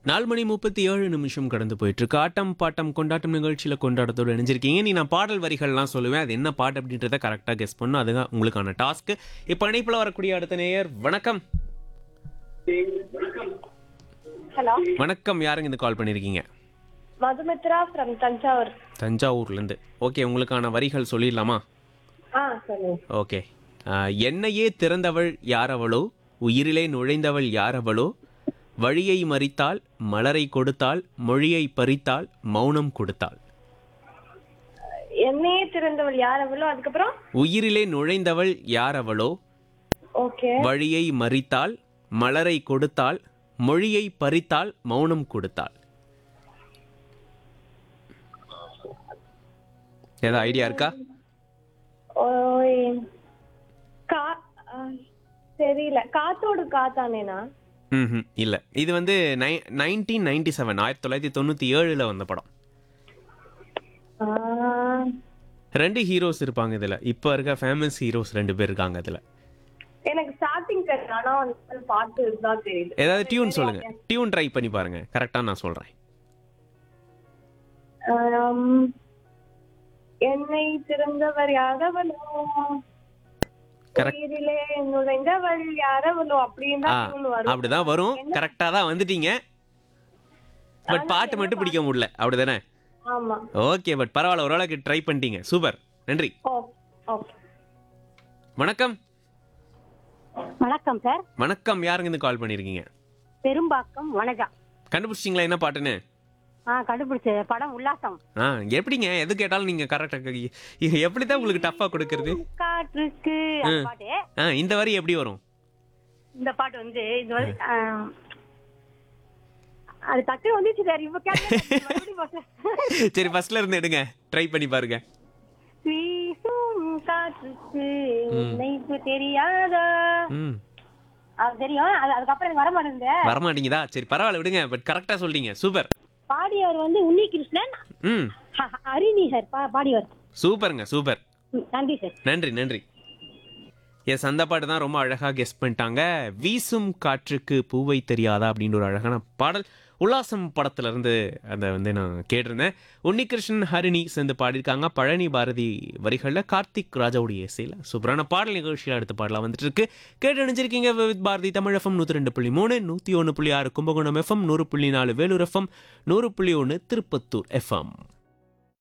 நாலு மணி முப்பத்தி ஏழு நிமிஷம் கடந்து போயிட்டு இருக்கு ஆட்டம் பாட்டம் கொண்டாட்டம் நிகழ்ச்சியில் கொண்டாட்டத்தோடு இணைஞ்சிருக்கீங்க நீ நான் பாடல் வரிகள்லாம் சொல்லுவேன் அது என்ன பாட்டு அப்படின்றத கரெக்டாக கெஸ் பண்ணும் அதுதான் உங்களுக்கான டாஸ்க் இப்போ இணைப்பில் வரக்கூடிய அடுத்த நேயர் வணக்கம் ஹலோ வணக்கம் யாருங்க இந்த கால் பண்ணியிருக்கீங்க மதுமித்ரா ஃப்ரம் தஞ்சாவூர் தஞ்சாவூர்லேருந்து ஓகே உங்களுக்கான வரிகள் சொல்லிடலாமா ஆ சொல்லுங்க ஓகே ஆஹ், என்னையே திறந்தவள் யாரவளோ உயிரிலே நுழைந்தவள் யாரவளோ வழியை மறித்தாள் மலரை கொடுத்தாள் மொழியை பறித்தாள் மௌனம் கொடுத்தாள் என்னையே திறந்தவள் யார் அவளோ அதுக்கப்புறம் உயிரிலே நுழைந்தவள் யாரவளோ ஓகே வழியை மறித்தாள் மலரை கொடுத்தாள் மொழியை பறித்தாள் மௌனம் கொடுத்தாள் ஏதாவது ஐடியா இருக்கா ஓய் கா ஆ, தெரியல காத்தோடு காத்தானேனா ம் இல்லை இது வந்து நை நைன்டீன் நைன்டி செவன் ஆயிரத்தி தொள்ளாயிரத்தி தொண்ணூற்றி ஏழில் வந்த படம் ஆ, ரெண்டு ஹீரோஸ் இருப்பாங்க இதில் இப்போ இருக்க ஃபேமஸ் ஹீரோஸ் ரெண்டு பேர் இருக்காங்க இதில் எனக்கு ஸ்டார்டிங் தெரியும் ஆனா வந்து பாட்டு தான் தெரியுது ஏதாவது டியூன் சொல்லுங்க டியூன் ட்ரை பண்ணி பாருங்க கரெக்டாக நான் சொல்கிறேன் ஆம், என்னை திறந்தவர் யாரவளோ Correct. உயிரிலே நுழைந்தவள் யாரவளோ அப்படின்னு ஆ தான் tune வரும் அப்படிதான் வரும் கரெக்டாக தான் வந்துட்டீங்க பட் பாட்டு மட்டும் பிடிக்க முடியல அப்படிதானே ஆமா ஓகே பட் பரவாயில்ல ஓரளவுக்கு ட்ரை பண்ணிட்டீங்க சூப்பர் நன்றி ஓ ஓகே வணக்கம் வணக்கம் சார் வணக்கம் யாருங்க இருந்து கால் பண்ணியிருக்கீங்க பெரும்பாக்கம் வனஜா கண்டுபிடிச்சிங்களா என்ன பாட்டுன்னு ஆ கண்டுபிடிச்ச படம் உல்லாசம் ஆ எப்படிங்க எது கேட்டாலும் நீங்கள் கரெக்டாக எப்படி தான் உங்களுக்கு டஃப்பாக கொடுக்கறது காற்றுக்கு அந்த பாட்டு ஆ இந்த வரி எப்படி வரும் இந்த பாட்டு வந்து இது வந்து ஆ, அது டக்கு வந்துச்சு சார் இப்ப கேட்டேன் மறுபடியும் பாத்து. சரி ஃபர்ஸ்ட்ல இருந்து எடுங்க ட்ரை பண்ணி பாருங்க வீசும் காற்றுக்கு நினைப்பு தெரியாதா ம் அது தெரியும் அது அதுக்கப்புறம் எனக்கு வர மாட்டேங்குது வரமாட்டீங்கதா சரி பரவாயில்ல விடுங்க பட் கரெக்டாக சொல்லிட்டீங்க சூப்பர் பாடியவர் வந்து உன்னி கிருஷ்ணன் ம் ஹ- ஹ- ஹரிணி சார் பா- பாடியவர் சூப்பருங்க சூப்பர் ம், நன்றி சார் நன்றி நன்றி எஸ் அந்த பாட்டு தான் ரொம்ப அழகாக கெஸ் பண்ணிட்டாங்க வீசும் காற்றுக்கு பூவை தெரியாதா அப்படின்ற ஒரு அழகான பாடல் உல்லாசம் படத்துல இருந்து அதை வந்து நான் கேட்டிருந்தேன் உன்னிகிருஷ்ணன் ஹரிணி சேர்ந்து பாடியிருக்காங்க பழனி பாரதி வரிகளில் கார்த்திக் ராஜாவுடைய இசையில் சூப்பரான பாடல் நிகழ்ச்சியில் அடுத்த பாடலாம் வந்துட்டு இருக்கு கேட்டு அணிஞ்சிருக்கீங்க வித் பாரதி தமிழ் எஃப்எம் நூற்றி ரெண்டு புள்ளி மூணு நூற்றி ஒன்று புள்ளி ஆறு கும்பகோணம் எஃப்எம் நூறு புள்ளி நாலு வேலூர் எஃப்எம் நூறு புள்ளி ஒன்று திருப்பத்தூர் எஃப்எம்